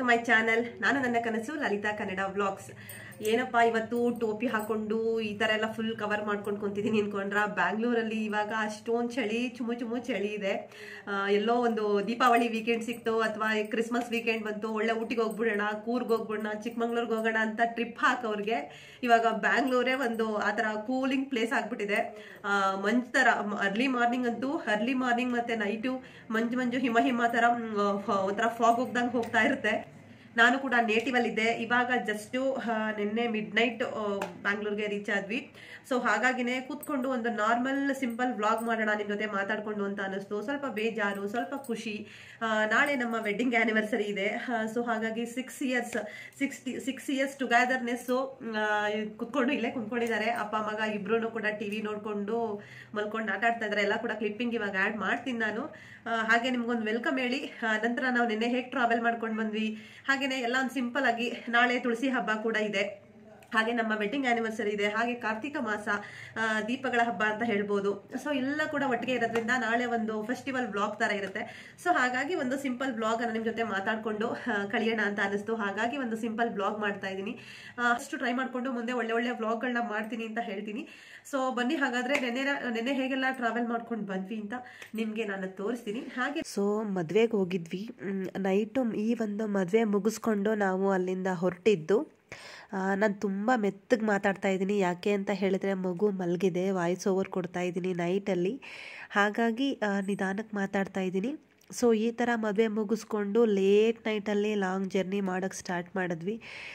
my channel ನಾನು ನನ್ನ ಕನಸು ಲಲಿತಾ ಕನ್ನಡ ವ್ಲಾಗ್ಸ್ ಏನಪ್ಪ ಇವತ್ತು ಟೋಪಿ ಹಾಕೊಂಡು ಈ ತರ ಎಲ್ಲ ಫುಲ್ ಕವರ್ ಮಾಡ್ಕೊಂಡು ಕುಂತಿದ್ದೀನಿ ಅನ್ಕೊಂಡ್ರ ಬ್ಯಾಂಗ್ಳೂರಲ್ಲಿ ಇವಾಗ ಅಷ್ಟೊಂದು ಚಳಿ ಚುಮು ಚುಮು ಚಳಿ ಇದೆ ಆ, ಎಲ್ಲೋ ಒಂದು ದೀಪಾವಳಿ ವೀಕೆಂಡ್ ಸಿಕ್ತು ಅಥವಾ ಕ್ರಿಸ್ಮಸ್ ವೀಕೆಂಡ್ ಬಂತು ಒಳ್ಳೆ ಊಟಿಗೆ ಹೋಗ್ಬಿಡೋಣ ಕೂರ್ಗ್ ಹೋಗ್ಬಿಡೋಣ ಚಿಕ್ಕಮಂಗ್ಳೂರ್ಗೆ ಹೋಗೋಣ ಅಂತ ಟ್ರಿಪ್ ಹಾಕೋರ್ಗೆ ಇವಾಗ ಬ್ಯಾಂಗ್ಳೂರೇ ಒಂದು ಆ ತರ ಕೂಲಿಂಗ್ ಪ್ಲೇಸ್ ಆಗ್ಬಿಟ್ಟಿದೆ ಆ, ಮಂಜ್ ತರ ಅರ್ಲಿ ಮಾರ್ನಿಂಗ್ ಅಂತೂ ಅರ್ಲಿ ಮಾರ್ನಿಂಗ್ ಮತ್ತೆ ನೈಟು ಮಂಜು ಮಂಜು ಹಿಮ ಹಿಮ ತರ ಮ್, ಫ- ಒಂಥರ ಫಾಗ್ ಹೋಗ್ದಂಗೆ ಹೋಗ್ತಾ ಇರುತ್ತೆ ನಾನು ಕೂಡ ನೇಟಿವ್ ಅಲ್ಲಿ ಇದ್ದೆ ಇವಾಗ ಜಸ್ಟ್ ನಿನ್ನೆ ಮಿಡ್ ನೈಟ್ ಬ್ಯಾಂಗ್ಳೂರ್ಗೆ ರೀಚ್ ಆದ್ವಿ ಸೊ ಹಾಗಾಗಿನೇ ಕೂತ್ಕೊಂಡು ಒಂದು ನಾರ್ಮಲ್ ಸಿಂಪಲ್ ವ್ಲಾಗ್ ಮಾಡೋಣ ನಿಮ್ ಜೊತೆ ಮಾತಾಡ್ಕೊಂಡು ಅಂತ ಅನಿಸ್ತು ಸ್ವಲ್ಪ ಬೇಜಾರು ಸ್ವಲ್ಪ ಖುಷಿ ಆ, ನಾಳೆ ನಮ್ಮ ವೆಡ್ಡಿಂಗ್ ಆನಿವರ್ಸರಿ ಇದೆ ಸೊ ಹಾಗಾಗಿ six years sixty six years togetherness ಕುತ್ಕೊಂಡು ಇಲ್ಲೇ ಕುತ್ಕೊಂಡಿದ್ದಾರೆ ಅಪ್ಪ ಮಗ ಇಬ್ರು ಕೂಡ ಟಿವಿ ನೋಡ್ಕೊಂಡು ಮಲ್ಕೊಂಡು ಆಟ ಆಡ್ತಾ ಇದ್ದಾರೆ ಎಲ್ಲ ಕೂಡ ಕ್ಲಿಪ್ಪಿಂಗ್ ಇವಾಗ ಆಡ್ ಮಾಡ್ತೀನಿ ನಾನು ಆ, ಹಾಗೆ ನಿಮ್ಗೊಂದು ವೆಲ್ಕಮ್ ಹೇಳಿ ಆ, ನಂತರ ನಾವು ನಿನ್ನೆ ಹೇಗೆ ಟ್ರಾವೆಲ್ ಮಾಡ್ಕೊಂಡು ಬಂದ್ವಿ ಹಾಗೇನೆ ಎಲ್ಲ ಒಂದು ಸಿಂಪಲ್ ಆಗಿ ನಾಳೆ ತುಳಸಿ ಹಬ್ಬ ಕೂಡ ಇದೆ ಹಾಗೆ ನಮ್ಮ ವೆಡ್ಡಿಂಗ್ ಆನಿವರ್ಸರಿ ಇದೆ ಹಾಗೆ ಕಾರ್ತಿಕ ಮಾಸ ಆ, ದೀಪಗಳ ಹಬ್ಬ ಅಂತ ಹೇಳ್ಬೋದು ಸೊ ಎಲ್ಲ ಕೂಡ ಒಟ್ಟಿಗೆ ಇರೋದ್ರಿಂದ ನಾಳೆ ಒಂದು ಫೆಸ್ಟಿವಲ್ ಬ್ಲಾಗ್ ತರ ಇರುತ್ತೆ ಸೊ ಹಾಗಾಗಿ ಒಂದು ಸಿಂಪಲ್ ಬ್ಲಾಗ್ ಅನ್ನ ನಿಮ್ ಜೊತೆ ಮಾತಾಡ್ಕೊಂಡು ಆ, ಕಳಿಯೋಣ ಅಂತ ಅನಿಸ್ತು ಹಾಗಾಗಿ ಒಂದು ಸಿಂಪಲ್ ಬ್ಲಾಗ್ ಮಾಡ್ತಾ ಇದ್ದೀನಿ ಅಷ್ಟು ಟ್ರೈ ಮಾಡ್ಕೊಂಡು ಮುಂದೆ ಒಳ್ಳೆ ಒಳ್ಳೆ ವ್ಲಾಗ್ಗಳನ್ನ ಮಾಡ್ತೀನಿ ಅಂತ ಹೇಳ್ತೀನಿ ಸೊ ಬನ್ನಿ ಹಾಗಾದ್ರೆ ನೆನ್ನೆ ನೆನ್ನೆ ಹೇಗೆಲ್ಲ ಟ್ರಾವೆಲ್ ಮಾಡ್ಕೊಂಡು ಬಂದ್ವಿ ಅಂತ ನಿಮ್ಗೆ ನಾನು ತೋರಿಸ್ತೀನಿ ಹಾಗೆ ಸೊ ಮದುವೆಗೆ ಹೋಗಿದ್ವಿ ನೈಟು ಈ ಒಂದು ಮದುವೆ ಮುಗಿಸ್ಕೊಂಡು ನಾವು ಅಲ್ಲಿಂದ ಹೊರಟಿದ್ದು ನಾನು ತುಂಬ ಮೆತ್ತಗೆ ಮಾತಾಡ್ತಾ ಇದ್ದೀನಿ ಯಾಕೆ ಅಂತ ಹೇಳಿದ್ರೆ ಮಗು ಮಲಗಿದೆ ವಾಯ್ಸ್ ಓವರ್ ಕೊಡ್ತಾ ಇದ್ದೀನಿ ನೈಟಲ್ಲಿ ಹಾಗಾಗಿ ಆ, ನಿಧಾನಕ್ಕೆ ಮಾತಾಡ್ತಾ ಇದ್ದೀನಿ ಸೊ ಈ ಥರ ಮದುವೆ ಮುಗಿಸ್ಕೊಂಡು ಲೇಟ್ ನೈಟಲ್ಲಿ ಲಾಂಗ್ ಜರ್ನಿ ಮಾಡೋಕ್ಕೆ ಸ್ಟಾರ್ಟ್ ಮಾಡಿದ್ವಿ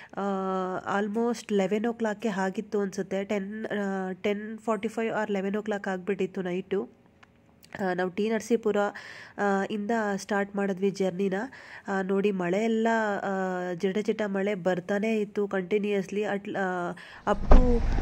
ಆಲ್ಮೋಸ್ಟ್ ಲೆವೆನ್ ಓ ಕ್ಲಾಕ್ಗೆ ಆಗಿತ್ತು ಅನಿಸುತ್ತೆ ten ten forty five or eleven o'clock ಆಗಿಬಿಟ್ಟಿತ್ತು ನೈಟು ಆ, ನಾವು ಟಿ ನರಸೀಪುರ ಆ, ಇಂದ ಸ್ಟಾರ್ಟ್ ಮಾಡಿದ್ವಿ ಜರ್ನಿನ ಆ, ನೋಡಿ ಮಳೆ ಎಲ್ಲ ಆ, ಜಿಟ ಜಿಟ ಮಳೆ ಬರ್ತಾನೇ ಇತ್ತು ಕಂಟಿನ್ಯೂಯಸ್ಲಿ ಅಟ್ ಅಪ್ ಟು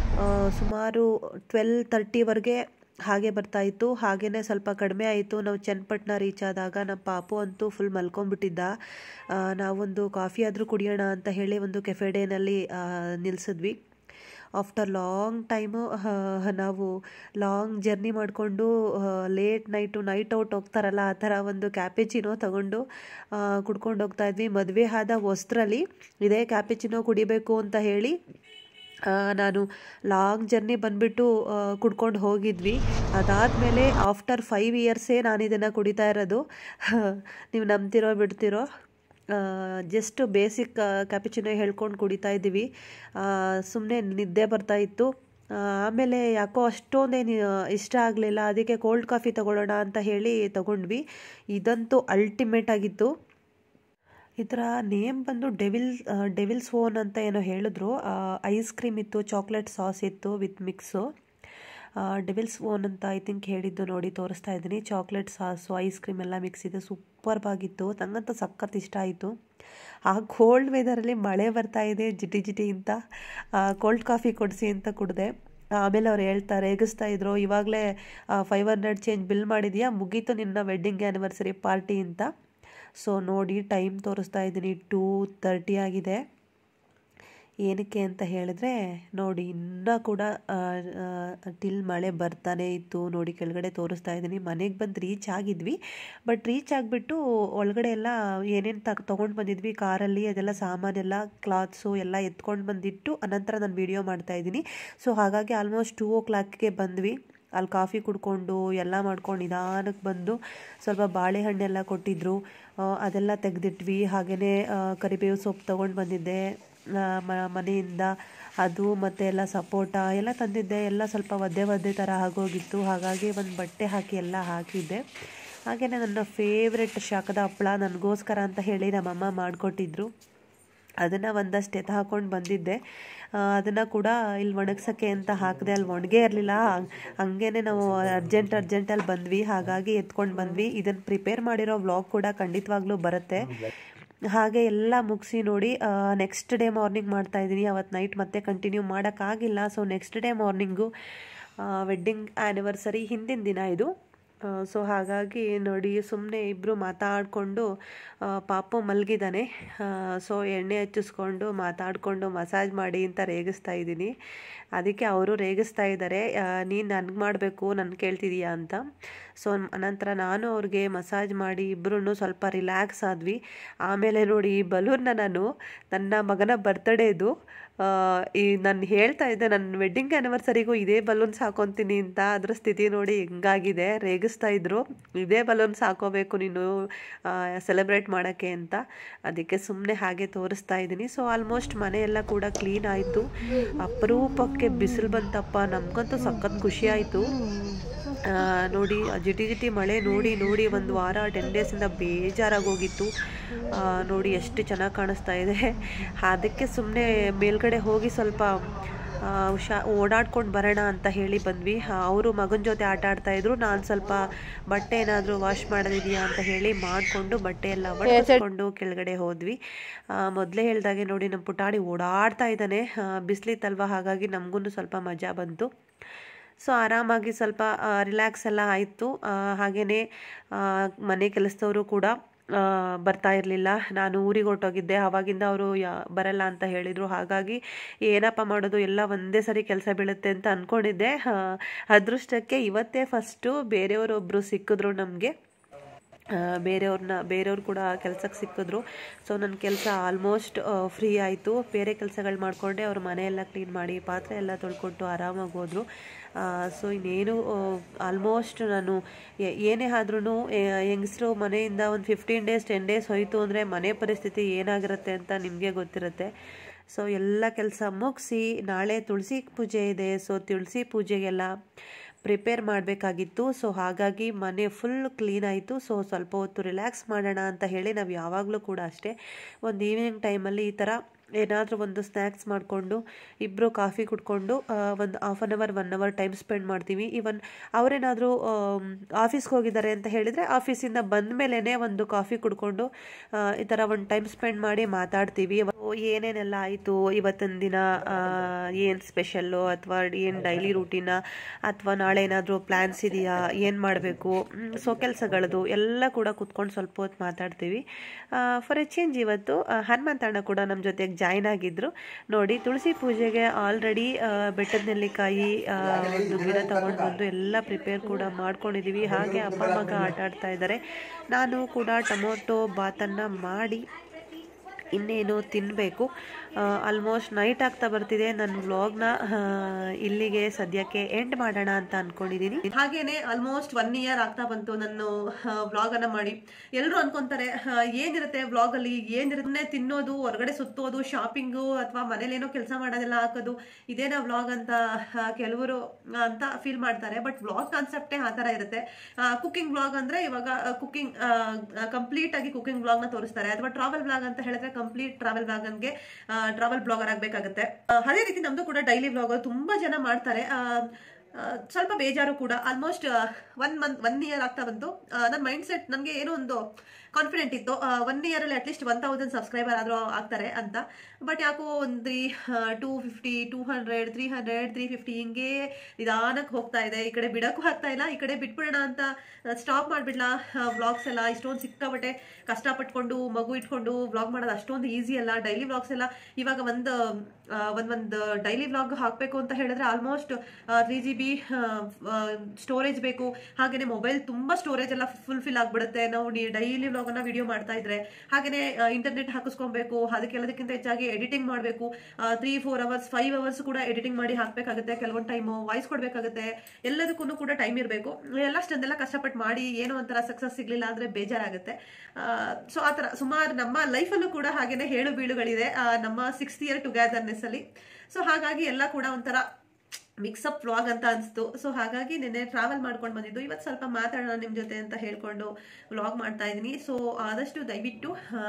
ಸುಮಾರು ಟ್ವೆಲ್ ತರ್ಟಿವರೆಗೆ ಹಾಗೆ ಬರ್ತಾ ಇತ್ತು ಹಾಗೇನೆ ಸ್ವಲ್ಪ ಕಡಿಮೆ ಆಯಿತು ನಾವು ಚನ್ನಪಟ್ಟಣ ರೀಚ್ ಆದಾಗ ನಮ್ಮ ಪಾಪು ಅಂತೂ ಫುಲ್ ಮಲ್ಕೊಂಡ್ಬಿಟ್ಟಿದ್ದ ಆ, ನಾವೊಂದು ಕಾಫಿ ಆದರೂ ಕುಡಿಯೋಣ ಅಂತ ಹೇಳಿ ಒಂದು ಕೆಫೆಡೇನಲ್ಲಿ ನಿಲ್ಲಿಸಿದ್ವಿ ಆಫ್ಟರ್ ಲಾಂಗ್ ಟೈಮು ನಾವು ಲಾಂಗ್ ಜರ್ನಿ ಮಾಡಿಕೊಂಡು ಲೇಟ್ ನೈಟು ನೈಟ್ ಔಟ್ ಹೋಗ್ತಾರಲ್ಲ ಆ ಥರ ಒಂದು ಕ್ಯಾಪೆಚಿನೋ ತಗೊಂಡು ಆ, ಕುಡ್ಕೊಂಡು ಹೋಗ್ತಾ ಇದ್ವಿ ಮದುವೆ ಆದ ಹೊಸ್ತ್ರಲ್ಲಿ ಇದೇ ಕ್ಯಾಪೆಚಿನೋ ಕುಡಿಬೇಕು ಅಂತ ಹೇಳಿ ಆ, ನಾನು ಲಾಂಗ್ ಜರ್ನಿ ಬಂದುಬಿಟ್ಟು ಕುಡ್ಕೊಂಡು ಹೋಗಿದ್ವಿ ಅದಾದಮೇಲೆ ಆಫ್ಟರ್ ಫೈವ್ ಇಯರ್ಸೇ ನಾನು ಇದನ್ನು ಕುಡಿತಾ ಇರೋದು ನೀವು ನಂಬ್ತಿರೋ ಬಿಡ್ತಿರೋ ಜಸ್ಟ್ ಬೇಸಿಕ್ ಕ್ಯಾಪಿಚಿನೋ ಹೇಳ್ಕೊಂಡು ಕುಡಿತಾ ಇದ್ದೀವಿ ಸುಮ್ಮನೆ ನಿದ್ದೆ ಬರ್ತಾ ಇತ್ತು ಆ, ಆಮೇಲೆ ಯಾಕೋ ಅಷ್ಟೊಂದೇನು ಇಷ್ಟ ಆಗಲಿಲ್ಲ ಅದಕ್ಕೆ ಕೋಲ್ಡ್ ಕಾಫಿ ತಗೊಳ್ಳೋಣ ಅಂತ ಹೇಳಿ ತಗೊಂಡ್ವಿ ಇದಂತೂ ಅಲ್ಟಿಮೇಟ್ ಆಗಿತ್ತು ಇದರ ನೇಮ್ ಬಂದು ಡೆವಿಲ್ ಡೆವಿಲ್ಸ್ ಓನ್ ಅಂತ ಏನೋ ಹೇಳಿದ್ರು ಐಸ್ ಕ್ರೀಮ್ ಇತ್ತು ಚಾಕ್ಲೇಟ್ ಸಾಸ್ ಇತ್ತು ವಿತ್ ಮಿಕ್ಸು ಡೆವಿಲ್ಸ್ ಓನ್ ಅಂತ ಐ ಥಿಂಕ್ ಹೇಳಿದ್ದು ನೋಡಿ ತೋರಿಸ್ತಾ ಇದ್ದೀನಿ ಚಾಕ್ಲೇಟ್ ಸಾಸು ಐಸ್ ಕ್ರೀಮ್ ಎಲ್ಲ ಮಿಕ್ಸ್ ಇದೆ ಸೂಪರ್ಬ್ ಆಗಿತ್ತು ನಂಗಂತೂ ಸಖತ್ ಇಷ್ಟ ಆಯಿತು ಆ ಕೋಲ್ಡ್ ವೆದರಲ್ಲಿ ಮಳೆ ಬರ್ತಾ ಇದೆ ಜಿಟಿ ಜಿಟಿ ಅಂತ ಕೋಲ್ಡ್ ಕಾಫಿ ಕೊಡಿಸಿ ಅಂತ ಕುಡಿದೆ ಆಮೇಲೆ ಅವ್ರು ಹೇಳ್ತಾರೆ ರೇಗಿಸ್ತಾ ಇದ್ರು ಇವಾಗಲೇ ಫೈವ್ ಹಂಡ್ರೆಡ್ ಚೇಂಜ್ ಬಿಲ್ ಮಾಡಿದ್ಯಾ ಮುಗೀತು ನಿನ್ನ ವೆಡ್ಡಿಂಗ್ ಆ್ಯನಿವರ್ಸರಿ ಪಾರ್ಟಿ ಅಂತ ಸೊ ನೋಡಿ ಟೈಮ್ ತೋರಿಸ್ತಾ ಇದ್ದೀನಿ ಟೂ ತರ್ಟಿ ಆಗಿದೆ ಏನಕ್ಕೆ ಅಂತ ಹೇಳಿದ್ರೆ ನೋಡಿ ಇನ್ನೂ ಕೂಡ ಟಿಲ್ ಮಳೆ ಬರ್ತಾನೆ ಇತ್ತು ನೋಡಿ ಕೆಳಗಡೆ ತೋರಿಸ್ತಾ ಇದ್ದೀನಿ ಮನೆಗೆ ಬಂದು ರೀಚ್ ಆಗಿದ್ವಿ ಬಟ್ ರೀಚ್ ಆಗಿಬಿಟ್ಟು ಒಳಗಡೆ ಎಲ್ಲ ಏನೇನು ತಗ್ ತೊಗೊಂಡು ಬಂದಿದ್ವಿ ಕಾರಲ್ಲಿ ಅದೆಲ್ಲ ಸಾಮಾನೆಲ್ಲ ಕ್ಲಾತ್ಸು ಎಲ್ಲ ಎತ್ಕೊಂಡು ಬಂದಿಟ್ಟು ಅನಂತರ ನಾನು ವಿಡಿಯೋ ಮಾಡ್ತಾ ಇದ್ದೀನಿ ಸೊ ಹಾಗಾಗಿ ಆಲ್ಮೋಸ್ಟ್ ಟೂ ಓ ಕ್ಲಾಕ್ಗೆ ಬಂದ್ವಿ ಅಲ್ಲಿ ಕಾಫಿ ಕುಡ್ಕೊಂಡು ಎಲ್ಲ ಮಾಡ್ಕೊಂಡು ನಿಧಾನಕ್ಕೆ ಬಂದು ಸ್ವಲ್ಪ ಬಾಳೆಹಣ್ಣೆಲ್ಲ ಕೊಟ್ಟಿದ್ದರು ಆ, ಅದೆಲ್ಲ ತೆಗೆದಿಟ್ವಿ ಹಾಗೆಯೇ ಕರಿಬೇವು ಸೊಪ್ಪು ತೊಗೊಂಡು ಬಂದಿದ್ದೆ ಆ, ಮ- ಮನೆಯಿಂದ ಅದು ಮತ್ತು ಎಲ್ಲ ಸಪೋಟ ಎಲ್ಲ ತಂದಿದ್ದೆ ಎಲ್ಲ ಸ್ವಲ್ಪ ಒದ್ದೆ ಒದ್ದೆ ಥರ ಆಗೋಗಿತ್ತು ಹಾಗಾಗಿ ಒಂದು ಬಟ್ಟೆ ಹಾಕಿ ಎಲ್ಲ ಹಾಕಿದ್ದೆ ಹಾಗೆಯೇ ನನ್ನ ಫೇವ್ರೆಟ್ ಶಾಖದ ಹಪ್ಪಳ ನನಗೋಸ್ಕರ ಅಂತ ಹೇಳಿ ನಮ್ಮಮ್ಮ ಮಾಡಿಕೊಟ್ಟಿದ್ರು ಅದನ್ನು ಒಂದಷ್ಟು ಎತ್ತು ಹಾಕೊಂಡು ಬಂದಿದ್ದೆ ಅದನ್ನು ಕೂಡ ಇಲ್ಲಿ ಒಣಗ್ಸೋಕ್ಕೆ ಅಂತ ಹಾಕಿದೆ ಅಲ್ಲಿ ಒಣಗೇ ಇರಲಿಲ್ಲ ಹಂಗೇನೆ ನಾವು ಅರ್ಜೆಂಟ್ ಅರ್ಜೆಂಟಲ್ಲಿ ಬಂದ್ವಿ ಹಾಗಾಗಿ ಎತ್ಕೊಂಡು ಬಂದ್ವಿ ಇದನ್ನು ಪ್ರಿಪೇರ್ ಮಾಡಿರೋ ವ್ಲಾಗ್ ಕೂಡ ಖಂಡಿತವಾಗ್ಲೂ ಬರುತ್ತೆ ಹಾಗೆ ಎಲ್ಲ ಮುಗಿಸಿ ನೋಡಿ ನೆಕ್ಸ್ಟ್ ಡೇ ಮಾರ್ನಿಂಗ್ ಮಾಡ್ತಾ ಇದ್ದೀನಿ ಅವತ್ತು ನೈಟ್ ಮತ್ತೆ ಕಂಟಿನ್ಯೂ ಮಾಡೋಕ್ಕಾಗಿಲ್ಲ so next day morning wedding anniversary ಹಿಂದಿನ ದಿನ ಇದು ಸೊ ಹಾಗಾಗಿ ನೋಡಿ ಸುಮ್ಮನೆ ಇಬ್ಬರು ಮಾತಾಡಿಕೊಂಡು ಪಾಪು ಮಲಗಿದ್ದಾನೆ ಸೊ ಎಣ್ಣೆ ಹಚ್ಚಿಸ್ಕೊಂಡು ಮಾತಾಡಿಕೊಂಡು ಮಸಾಜ್ ಮಾಡಿ ಅಂತ ರೇಗಿಸ್ತಾ ಇದ್ದೀನಿ ಅದಕ್ಕೆ ಅವರು ರೇಗಿಸ್ತಾ ಇದ್ದಾರೆ ನೀನು ನನಗೆ ಮಾಡಬೇಕು ನನ್ನ ಕೇಳ್ತಿದೀಯಾ ಅಂತ ಸೊ ನಂತರ ನಾನು ಅವ್ರಿಗೆ ಮಸಾಜ್ ಮಾಡಿ ಇಬ್ಬರೂ ಸ್ವಲ್ಪ ರಿಲ್ಯಾಕ್ಸ್ ಆದ್ವಿ ಆಮೇಲೆ ನೋಡಿ ಈ ಬಲೂನ್ನ ನಾನು ನನ್ನ ಮಗನ ಬರ್ತ್ಡೇದು ಈ ನಾನು ಹೇಳ್ತಾ ಇದ್ದೆ ನನ್ನ ವೆಡ್ಡಿಂಗ್ ಆ್ಯನಿವರ್ಸರಿಗೂ ಇದೇ ಬಲೂನ್ಸ್ ಹಾಕೊತೀನಿ ಅಂತ ಅದ್ರ ಸ್ಥಿತಿ ನೋಡಿ ಹೆಂಗಾಗಿದೆ ರೇಗಿಸ್ತಾ ಇದ್ರು ಇದೇ ಬಲೂನ್ಸ್ ಹಾಕೋಬೇಕು ನೀನು ಸೆಲೆಬ್ರೇಟ್ ಮಾಡೋಕ್ಕೆ ಅಂತ ಅದಕ್ಕೆ ಸುಮ್ಮನೆ ಹಾಗೆ ತೋರಿಸ್ತಾ ಇದ್ದೀನಿ ಸೊ ಆಲ್ಮೋಸ್ಟ್ ಮನೆಯೆಲ್ಲ ಕೂಡ ಕ್ಲೀನ್ ಆಯಿತು ಅಪರೂಪಕ್ಕೆ ಬಿಸಿಲು ಬಂತಪ್ಪ ನಮಗಂತೂ ಸಖತ್ ಖುಷಿ ಆಯಿತು ನೋಡಿ ಜಿಟಿ ಜಿಟಿ ಮಳೆ ನೋಡಿ ನೋಡಿ ಒಂದು ವಾರ ಟೆನ್ ಡೇಸಿಂದ ಬೇಜಾರಾಗೋಗಿತ್ತು ನೋಡಿ ಎಷ್ಟು ಚೆನ್ನಾಗಿ ಕಾಣಿಸ್ತಾ ಇದೆ ಅದಕ್ಕೆ ಸುಮ್ಮನೆ ಮೇಲ್ಗಡೆ ಹೋಗಿ ಸ್ವಲ್ಪ ಹುಷಾ ಓಡಾಡ್ಕೊಂಡು ಬರೋಣ ಅಂತ ಹೇಳಿ ಬಂದ್ವಿ ಅವರು ಮಗನ ಜೊತೆ ಆಟ ಆಡ್ತಾಯಿದ್ರು ನಾನು ಸ್ವಲ್ಪ ಬಟ್ಟೆ ಏನಾದರೂ ವಾಶ್ ಮಾಡೋದಿದೆಯಾ ಅಂತ ಹೇಳಿ ಮಾಡಿಕೊಂಡು ಬಟ್ಟೆ ಎಲ್ಲ ಒಣಗಿಸ್ಕೊಂಡು ಕೆಳಗಡೆ ಹೋದ್ವಿ ಮೊದಲೇ ಹೇಳ್ದಾಗೆ ನೋಡಿ ನಮ್ಮ ಪುಟಾಣಿ ಓಡಾಡ್ತಾ ಇದ್ದಾನೆ ಬಿಸಿಲಿತ್ತಲ್ವ ಹಾಗಾಗಿ ನಮಗೂ ಸ್ವಲ್ಪ ಮಜಾ ಬಂತು ಸೊ ಆರಾಮಾಗಿ ಸ್ವಲ್ಪ ರಿಲ್ಯಾಕ್ಸ್ ಎಲ್ಲ ಆಯಿತು ಹಾಗೆಯೇ ಮನೆ ಕೆಲಸದವರು ಕೂಡ ಬರ್ತಾ ಇರಲಿಲ್ಲ ನಾನು ಊರಿಗೆ ಹೊರಟೋಗಿದ್ದೆ ಆವಾಗಿಂದ ಅವರು ಯಾ ಬರಲ್ಲ ಅಂತ ಹೇಳಿದರು ಹಾಗಾಗಿ ಏನಪ್ಪ ಮಾಡೋದು ಎಲ್ಲ ಒಂದೇ ಸರಿ ಕೆಲಸ ಬೀಳುತ್ತೆ ಅಂತ ಅಂದ್ಕೊಂಡಿದ್ದೆ ಅದೃಷ್ಟಕ್ಕೆ ಇವತ್ತೇ ಫಸ್ಟು ಬೇರೆಯವರೊಬ್ಬರು ಸಿಕ್ಕಿದ್ರು ನಮಗೆ ಬೇರೆಯವ್ರನ್ನ ಬೇರೆಯವ್ರು ಕೂಡ ಕೆಲಸಕ್ಕೆ ಸಿಕ್ಕಿದ್ರು ಸೊ ನನ್ನ ಕೆಲಸ ಆಲ್ಮೋಸ್ಟ್ ಫ್ರೀ ಆಯಿತು ಬೇರೆ ಕೆಲಸಗಳು ಮಾಡಿಕೊಂಡೆ ಅವ್ರ ಮನೆಯೆಲ್ಲ ಕ್ಲೀನ್ ಮಾಡಿ ಪಾತ್ರೆ ಎಲ್ಲ ತೊಳ್ಕೊಟ್ಟು ಆರಾಮಾಗಿ ಹೋದರು ಸೊ ಇನ್ನೇನು ಆಲ್ಮೋಸ್ಟ್ ನಾನು ಏನೇ ಆದ್ರೂ ಹೆಂಗಸರು ಮನೆಯಿಂದ ಒಂದು ಫಿಫ್ಟೀನ್ ಡೇಸ್ ಟೆನ್ ಡೇಸ್ ಹೋಯಿತು ಅಂದರೆ ಮನೆ ಪರಿಸ್ಥಿತಿ ಏನಾಗಿರುತ್ತೆ ಅಂತ ನಿಮಗೆ ಗೊತ್ತಿರುತ್ತೆ ಸೊ ಎಲ್ಲ ಕೆಲಸ ಮುಗಿಸಿ ನಾಳೆ ತುಳಸಿ ಪೂಜೆ ಇದೆ ಸೊ ತುಳಸಿ ಪೂಜೆಗೆಲ್ಲ ಪ್ರಿಪೇರ್ ಮಾಡಬೇಕಾಗಿತ್ತು ಸೊ ಹಾಗಾಗಿ ಮನೆ ಫುಲ್ ಕ್ಲೀನ್ ಆಯಿತು ಸೊ ಸ್ವಲ್ಪ ಹೊತ್ತು ರಿಲ್ಯಾಕ್ಸ್ ಮಾಡೋಣ ಅಂತ ಹೇಳಿ ನಾವು ಯಾವಾಗಲೂ ಕೂಡ ಅಷ್ಟೇ ಒಂದು ಈವ್ನಿಂಗ್ ಟೈಮಲ್ಲಿ ಈ ಥರ ಏನಾದರೂ ಒಂದು ಸ್ನ್ಯಾಕ್ಸ್ ಮಾಡಿಕೊಂಡು ಇಬ್ಬರು ಕಾಫಿ ಕುಡ್ಕೊಂಡು ಒಂದು half an hour one hour time spend ಮಾಡ್ತೀವಿ ಇವನ್ ಅವರೇನಾದರೂ ಆಫೀಸ್ಗೆ ಹೋಗಿದ್ದಾರೆ ಅಂತ ಹೇಳಿದರೆ ಆಫೀಸಿಂದ ಬಂದ ಮೇಲೇ ಒಂದು ಕಾಫಿ ಕುಡ್ಕೊಂಡು ಈ ಥರ ಒಂದು ಟೈಮ್ ಸ್ಪೆಂಡ್ ಮಾಡಿ ಮಾತಾಡ್ತೀವಿ ಏನೇನೆಲ್ಲ ಆಯಿತು ಇವತ್ತಿನ ದಿನ ಏನು ಸ್ಪೆಷಲ್ಲು ಅಥವಾ ಏನು ಡೈಲಿ ರೂಟೀನ ಅಥವಾ ನಾಳೆ ಏನಾದರೂ ಪ್ಲ್ಯಾನ್ಸ್ ಇದೆಯಾ ಏನು ಮಾಡಬೇಕು ಸೊ ಕೆಲಸಗಳದು ಎಲ್ಲ ಕೂಡ ಕುತ್ಕೊಂಡು ಸ್ವಲ್ಪ ಹೊತ್ತು ಮಾತಾಡ್ತೀವಿ ಫಾರ್ ಎ ಚೇಂಜ್ ಇವತ್ತು ಹನುಮಂತಣ್ಣ ಕೂಡ ನಮ್ಮ ಜೊತೆಗೆ ಜಾಯ್ನ್ ಆಗಿದ್ರು ನೋಡಿ ತುಳಸಿ ಪೂಜೆಗೆ ಆಲ್ರೆಡಿ ಬೆಟ್ಟದ ನೆಲ್ಲಿಕಾಯಿ ಒಂದು ಗಿಡ ತಗೊಂಡು ಬಂದು ಎಲ್ಲ ಪ್ರಿಪೇರ್ ಕೂಡ ಮಾಡ್ಕೊಂಡಿದ್ದೀವಿ ಹಾಗೆ ಅಪ್ಪ ಮಗ ಆಟ ಆಡ್ತಾ ಇದ್ದಾರೆ ನಾನು ಕೂಡ ಟೊಮೊಟೊ ಬಾತನ್ನು ಮಾಡಿ ಇನ್ನೇನು ತಿನ್ನಬೇಕು ಆಲ್ಮೋಸ್ಟ್ ನೈಟ್ ಆಗ್ತಾ ಬರ್ತಿದೆ ನನ್ನ ವ್ಲಾಗ್ನ ಇಲ್ಲಿಗೆ ಸದ್ಯಕ್ಕೆ ಎಂಡ್ ಮಾಡೋಣ ಅಂತ ಅನ್ಕೊಂಡಿದ್ದೀನಿ ಹಾಗೇನೆ ಆಲ್ಮೋಸ್ಟ್ ಒನ್ ಇಯರ್ ಆಗ್ತಾ ಬಂತು ನಾನು ವ್ಲಾಗ್ ಅನ್ನ ಮಾಡಿ ಎಲ್ಲರೂ ಅನ್ಕೊಂತಾರೆ ಆ, ಏನಿರುತ್ತೆ ವ್ಲಾಗ್ ಅಲ್ಲಿ ಏನಿರುತ್ತೆ ತಿನ್ನೋದು ಹೊರಗಡೆ ಸುತ್ತೋದು ಶಾಪಿಂಗು ಅಥವಾ ಮನೇಲಿ ಏನೋ ಕೆಲಸ ಮಾಡೋದೆಲ್ಲ ಹಾಕೋದು ಇದೇನಾ ವ್ಲಾಗ್ ಅಂತ ಆ, ಕೆಲವರು ಅಂತ ಫೀಲ್ ಮಾಡ್ತಾರೆ ಬಟ್ ವ್ಲಾಗ್ ಕಾನ್ಸೆಪ್ಟೇ ಆ ಥರ ಇರುತ್ತೆ ಕುಕಿಂಗ್ ವ್ಲಾಗ್ ಅಂದ್ರೆ ಇವಾಗ ಕುಕಿಂಗ್ ಕಂಪ್ಲೀಟ್ ಆಗಿ ಕುಕಿಂಗ್ ವ್ಲಾಗ್ ನ ತೋರಿಸ್ತಾರೆ ಅಥವಾ ಟ್ರಾವೆಲ್ ವ್ಲಾಗ್ ಅಂತ ಹೇಳಿದ್ರೆ ಕಂಪ್ಲೀಟ್ ಟ್ರಾವೆಲ್ ವ್ಲಾಗನ್ಗೆ ಟ್ರಾವೆಲ್ ಬ್ಲಾಗರ್ ಆಗಬೇಕಾಗುತ್ತೆ ಅದೇ ರೀತಿ ನಮ್ದು ಕೂಡ ಡೈಲಿ ವ್ಲಾಗ್ ತುಂಬಾ ಜನ ಮಾಡ್ತಾರೆ ಆ, ಆ, ಸ್ವಲ್ಪ ಬೇಜಾರು ಕೂಡ almost one month one year ಆಗ್ತಾ ಬಂತು ನನ್ನ ಮೈಂಡ್ ಸೆಟ್ ನನಗೆ ಏನೋ ಒಂದು ಕಾನ್ಫಿಡೆಂಟ್ ಇತ್ತು ಒನ್ ಇಯರಲ್ಲಿ ಅಟ್ಲೀಸ್ಟ್ ಒನ್ ತೌಸಂಡ್ ಸಬ್ಸ್ಕ್ರೈಬರ್ ಆದರೂ ಆಗ್ತಾರೆ ಅಂತ ಬಟ್ ಯಾಕೋ ಒಂದು two fifty two hundred three hundred three fifty ಹಿಂಗೆ ನಿಧಾನಕ್ಕೆ ಹೋಗ್ತಾ ಇದೆ ಈ ಕಡೆ ಬಿಡಕ್ಕೂ ಆಗ್ತಾ ಇಲ್ಲ ಈ ಕಡೆ ಬಿಟ್ಬಿಡೋಣ ಅಂತ ಸ್ಟಾಪ್ ಮಾಡಿಬಿಡ್ಲಾ ವ್ಲಾಗ್ಸ್ ಎಲ್ಲ ಇಷ್ಟೊಂದು ಸಿಕ್ಕಾಬಟ್ಟೆ ಕಷ್ಟಪಟ್ಕೊಂಡು ಮಗು ಇಟ್ಕೊಂಡು ವ್ಲಾಗ್ ಮಾಡೋದು ಅಷ್ಟೊಂದು ಈಸಿ ಅಲ್ಲ ಡೈಲಿ ವ್ಲಾಗ್ಸ್ ಎಲ್ಲ ಇವಾಗ ಒಂದು ಒಂದೊಂದು ಡೈಲಿ ವ್ಲಾಗ್ ಹಾಕಬೇಕು ಅಂತ ಹೇಳಿದ್ರೆ almost three G B storage ಬೇಕು ಹಾಗೆಯೇ ಮೊಬೈಲ್ ತುಂಬ ಸ್ಟೋರೇಜ್ ಎಲ್ಲ ಫುಲ್ಫಿಲ್ ಆಗಿಬಿಡುತ್ತೆ ನಾವು ಡೈಲಿ ವ್ಲಾಗನ್ನ ವಿಡಿಯೋ ಮಾಡ್ತಾ ಇದ್ರೆ ಹಾಗೆಯೇ ಇಂಟರ್ನೆಟ್ ಹಾಕಿಸ್ಕೊಬೇಕು ಅದಕ್ಕೆಲ್ಲದಕ್ಕಿಂತ ಹೆಚ್ಚಾಗಿ ಎಡಿಟಿಂಗ್ ಮಾಡಬೇಕು three four hours five hours ಕೂಡ ಎಡಿಟಿಂಗ್ ಮಾಡಿ ಹಾಕಬೇಕಾಗುತ್ತೆ ಕೆಲವೊಂದು ಟೈಮು ವಾಯ್ಸ್ ಕೊಡಬೇಕಾಗುತ್ತೆ ಎಲ್ಲದಕ್ಕೂ ಕೂಡ ಟೈಮ್ ಇರಬೇಕು ಎಲ್ಲ ಅಷ್ಟೊಂದೆಲ್ಲ ಕಷ್ಟಪಟ್ಟು ಮಾಡಿ ಏನೋ ಒಂಥರ ಸಕ್ಸಸ್ ಸಿಗ್ಲಿಲ್ಲ ಅಂದ್ರೆ ಬೇಜಾರಾಗುತ್ತೆ ಸೊ ಆ ಥರ ಸುಮಾರು ನಮ್ಮ ಲೈಫಲ್ಲೂ ಕೂಡ ಹಾಗೇನೆ ಹೇಳು ಬೀಳುಗಳಿದೆ ಆ, ನಮ್ಮ ಸಿಕ್ಸ್ತ್ ಇಯರ್ ಟುಗೆದರ್ನೆಸ್ ಅಲ್ಲಿ ಸೊ ಹಾಗಾಗಿ ಎಲ್ಲ ಕೂಡ ಒಂಥರ ಮಿಕ್ಸಪ್ ವ್ಲಾಗ್ ಅಂತ ಅನಿಸ್ತು ಸೊ ಹಾಗಾಗಿ ನಿನ್ನೆ ಟ್ರಾವೆಲ್ ಮಾಡ್ಕೊಂಡು ಬಂದಿದ್ದು ಇವತ್ತು ಸ್ವಲ್ಪ ಮಾತಾಡೋಣ ನಿಮ್ಮ ಜೊತೆ ಅಂತ ಹೇಳ್ಕೊಂಡು ವ್ಲಾಗ್ ಮಾಡ್ತಾ ಇದ್ದೀನಿ ಸೊ ಆದಷ್ಟು ದಯವಿಟ್ಟು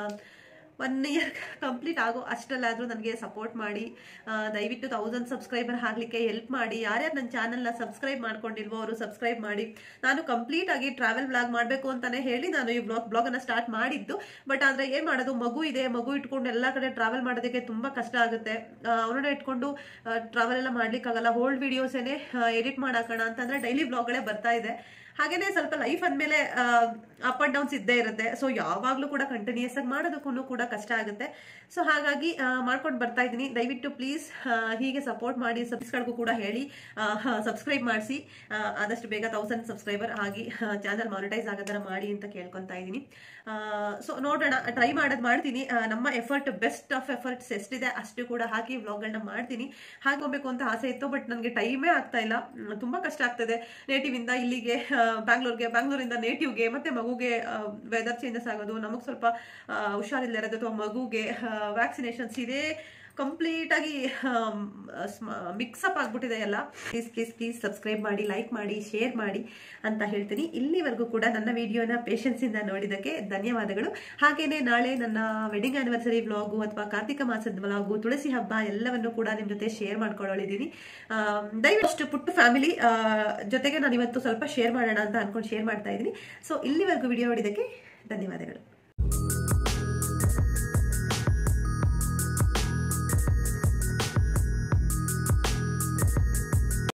ಒನ್ ಇಯರ್ ಕಂಪ್ಲೀಟ್ ಆಗೋ ಅಷ್ಟಲ್ಲಾದರೂ ನನಗೆ ಸಪೋರ್ಟ್ ಮಾಡಿ ಆ, ದಯವಿಟ್ಟು ತೌಸಂಡ್ ಸಬ್ಸ್ಕ್ರೈಬರ್ ಆಗಲಿಕ್ಕೆ ಹೆಲ್ಪ್ ಮಾಡಿ ಯಾರ್ಯಾರು ನನ್ನ ಚಾನಲ್ನ ಸಬ್ಸ್ಕ್ರೈಬ್ ಮಾಡ್ಕೊಂಡಿಲ್ವೋ ಅವರು ಸಬ್ಸ್ಕ್ರೈಬ್ ಮಾಡಿ ನಾನು ಕಂಪ್ಲೀಟ್ ಆಗಿ ಟ್ರಾವೆಲ್ ಬ್ಲಾಗ್ ಮಾಡಬೇಕು ಅಂತಾನೆ ಹೇಳಿ ನಾನು ಈ ಬ್ಲಾಗ್ ಬ್ಲಾಗನ್ನು ಸ್ಟಾರ್ಟ್ ಮಾಡಿದ್ದು ಬಟ್ ಆದರೆ ಏನು ಮಾಡೋದು ಮಗು ಇದೆ ಮಗು ಇಟ್ಕೊಂಡು ಎಲ್ಲ ಕಡೆ ಟ್ರಾವೆಲ್ ಮಾಡೋದಕ್ಕೆ ತುಂಬ ಕಷ್ಟ ಆಗುತ್ತೆ ಅವನನ್ನ ಇಟ್ಕೊಂಡು ಟ್ರಾವೆಲ್ ಎಲ್ಲ ಮಾಡ್ಲಿಕ್ಕಾಗಲ್ಲ ಓಲ್ಡ್ ವಿಡಿಯೋಸೇನೆ ಎಡಿಟ್ ಮಾಡಾಕೋಣ ಅಂತಂದ್ರೆ ಡೈಲಿ ಬ್ಲಾಗ್ಗಳೇ ಬರ್ತಾ ಇದೆ ಹಾಗೇನೆ ಸ್ವಲ್ಪ ಲೈಫ್ ಅಂದಮೇಲೆ ಅಪ್ ಅಂಡ್ ಡೌನ್ಸ್ ಇದ್ದೇ ಇರುತ್ತೆ ಸೊ ಯಾವಾಗಲೂ ಕೂಡ ಕಂಟಿನ್ಯೂಸ್ ಆಗಿ ಮಾಡೋದಕ್ಕೂ ಕೂಡ ಕಷ್ಟ ಆಗುತ್ತೆ ಸೊ ಹಾಗಾಗಿ ಮಾಡ್ಕೊಂಡು ಬರ್ತಾ ಇದ್ದೀನಿ ದಯವಿಟ್ಟು ಪ್ಲೀಸ್ ಹೀಗೆ ಸಪೋರ್ಟ್ ಮಾಡಿ ಸಬ್ಸ್ಕ್ರೈಬ್ಗೂ ಕೂಡ ಹೇಳಿ ಸಬ್ಸ್ಕ್ರೈಬ್ ಮಾಡಿಸಿ ಆದಷ್ಟು ಬೇಗ ತೌಸಂಡ್ ಸಬ್ಸ್ಕ್ರೈಬರ್ ಆಗಿ ಚಾನಲ್ ಮಾನಿಟೈಸ್ ಆಗೋ ಥರ ಮಾಡಿ ಅಂತ ಕೇಳ್ಕೊತಾ ಇದ್ದೀನಿ ಸೊ ನೋಡೋಣ ಟ್ರೈ ಮಾಡೋದು ಮಾಡ್ತೀನಿ ಆ, ನಮ್ಮ ಎಫರ್ಟ್ ಬೆಸ್ಟ್ ಆಫ್ ಎಫರ್ಟ್ಸ್ ಎಷ್ಟಿದೆ ಅಷ್ಟು ಕೂಡ ಹಾಕಿ ವ್ಲಾಗ್ಗಳನ್ನ ಮಾಡ್ತೀನಿ ಹಾಕೋಬೇಕು ಅಂತ ಆಸೆ ಇತ್ತು ಬಟ್ ನನಗೆ ಟೈಮೇ ಆಗ್ತಾ ಇಲ್ಲ ಮ್, ತುಂಬಾ ಕಷ್ಟ ಆಗ್ತದೆ ನೇಟಿವ್ ಇಂದ ಇಲ್ಲಿಗೆ ಬ್ಯಾಂಗ್ಳೂರ್ಗೆ ಬ್ಯಾಂಗ್ಳೂರಿಂದ ನೇಟಿವ್ಗೆ ಮತ್ತೆ ಮಗುಗೆ ವೆದರ್ ಚೇಂಜಸ್ ಆಗೋದು ನಮಗೆ ಸ್ವಲ್ಪ ಆ, ಹುಷಾರಿಲ್ಲದೆ ಅಥವಾ ಮಗುಗೆ ವ್ಯಾಕ್ಸಿನೇಷನ್ಸ್ ಇದೆ ಕಂಪ್ಲೀಟ್ ಆಗಿ ಮಿಕ್ಸಪ್ ಆಗ್ಬಿಟ್ಟಿದೆ ಎಲ್ಲ ಪ್ಲೀಸ್ ಪ್ಲೀಸ್ ಪ್ಲೀಸ್ ಸಬ್ಸ್ಕ್ರೈಬ್ ಮಾಡಿ ಲೈಕ್ ಮಾಡಿ ಶೇರ್ ಮಾಡಿ ಅಂತ ಹೇಳ್ತೀನಿ ಇಲ್ಲಿವರೆಗೂ ಕೂಡ ನನ್ನ ವಿಡಿಯೋನ ಪೇಷನ್ಸ್ ಇಂದ ನೋಡಿದಕ್ಕೆ ಧನ್ಯವಾದಗಳು ಹಾಗೇನೆ ನಾಳೆ ನನ್ನ ವೆಡ್ಡಿಂಗ್ ಆನಿವರ್ಸರಿ ವ್ಲಾಗು ಅಥವಾ ಕಾರ್ತಿಕ ಮಾಸದ ವ್ಲಾಗು ತುಳಸಿ ಹಬ್ಬ ಎಲ್ಲವನ್ನು ಕೂಡ ನಿಮ್ಮ ಜೊತೆ ಶೇರ್ ಮಾಡ್ಕೊಳ್ಳಿದ್ದೀನಿ ದಯವಿಟ್ಟು ಪುಟ್ಟು ಫ್ಯಾಮಿಲಿ ಜೊತೆಗೆ ನಾನು ಇವತ್ತು ಸ್ವಲ್ಪ ಶೇರ್ ಮಾಡೋಣ ಅಂತ ಅನ್ಕೊಂಡು ಶೇರ್ ಮಾಡ್ತಾ ಇದ್ದೀನಿ ಸೊ ಇಲ್ಲಿವರೆಗೂ ವಿಡಿಯೋ ನೋಡಿದಕ್ಕೆ ಧನ್ಯವಾದಗಳು